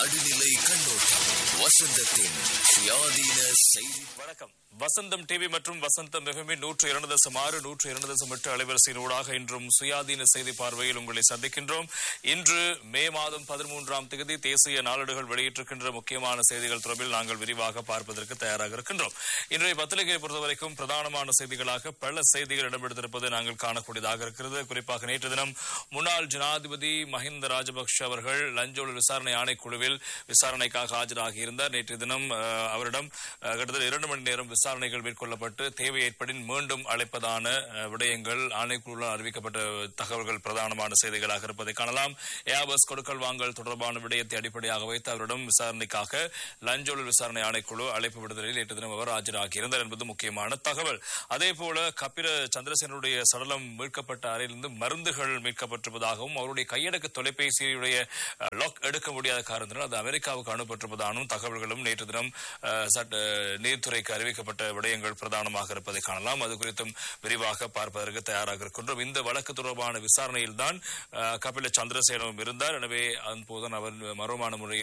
நடுநிலை கண்ணோட்டம் வசந்தத்தின் சுயாதீன செய்தி வணக்கம் வசந்தம் டிவி மற்றும் வசந்தம் மிகமே நூற்று இரண்டு தசம் ஆறு நூற்று இரண்டு தசம் எட்டு அலைவரிசையின் ஊடாக இன்றும் சுயாதீன செய்தி பார்வையில் உங்களை சந்திக்கின்றோம் இன்று மே மாதம் பதிமூன்றாம் தேதி தேசிய நாளேடுகள் வெளியிட்டிருக்கின்ற முக்கியமான செய்திகள் தொடர்பில் நாங்கள் விரிவாக பார்ப்பதற்கு தயாராக இருக்கின்றோம் இன்றைய பத்திரிகையை பொறுத்தவரைக்கும் பிரதானமான செய்திகளாக பல செய்திகள் இடம்பெடுத்திருப்பதை நாங்கள் காணக்கூடியதாக இருக்கிறது குறிப்பாக நேற்று தினம் முன்னாள் ஜனாதிபதி மஹிந்த ராஜபக்ஷ அவர்கள் லஞ்ச ஊழல் விசாரணை ஆணைக்குழுவில் விசாரணைக்காக ஆஜராகி இருந்தார் நேற்று தினம் அஹ், அவரிடம் அஹ், கிட்டத்தட்ட இரண்டு மணி நேரம் விசாரணைகள் மேற்கொள்ளப்பட்டு தேவை ஏற்படின் மீண்டும் அழைப்பதான அஹ், விடயங்கள் ஆணைக்குழுவில் அறிவிக்கப்பட்ட தகவல்கள் பிரதானமான செய்திகளாக இருப்பதை காணலாம் ஏபஸ் கொடுக்கல் வாங்கல் தொடர்பான விடயத்தை அடிப்படையாக வைத்து அவரிடம் விசாரணைக்காக லஞ்ச ஊழல் விசாரணை ஆணைக்குழு அழைப்பு விடுதலில் நேற்று தினம் அவர் ஆஜராகியிருந்தார் என்பது முக்கியமான தகவல் அதே போல கபிர சந்திரசேனுடைய சடலம் மீட்கப்பட்ட அறையிலிருந்து மருந்துகள் மீட்கப்பட்டிருப்பதாகவும் அவருடைய கையடக்க தொலைபேசியுடைய அஹ், லாக் எடுக்க முடியாத காரணத்தினால் அது அமெரிக்காவுக்கு அனுப்பப்பட்டிருப்பதாகவும் தகவல்களும் நேற்று தினம் அஹ், சட்ட நீர்த்துறைக்கு அறிவிக்கப்பட்ட விடயங்கள் பிரதானமாக இருப்பதை காணலாம் அது குறித்தும் விரிவாக பார்ப்பதற்கு தயாராக இருக்கின்றோம் இந்த வழக்கு தொடர்பான விசாரணையில் தான் கபில சந்திரசேனவும் இருந்தார் எனவே அப்போதுதான் அவர் மர்மமான முறையில்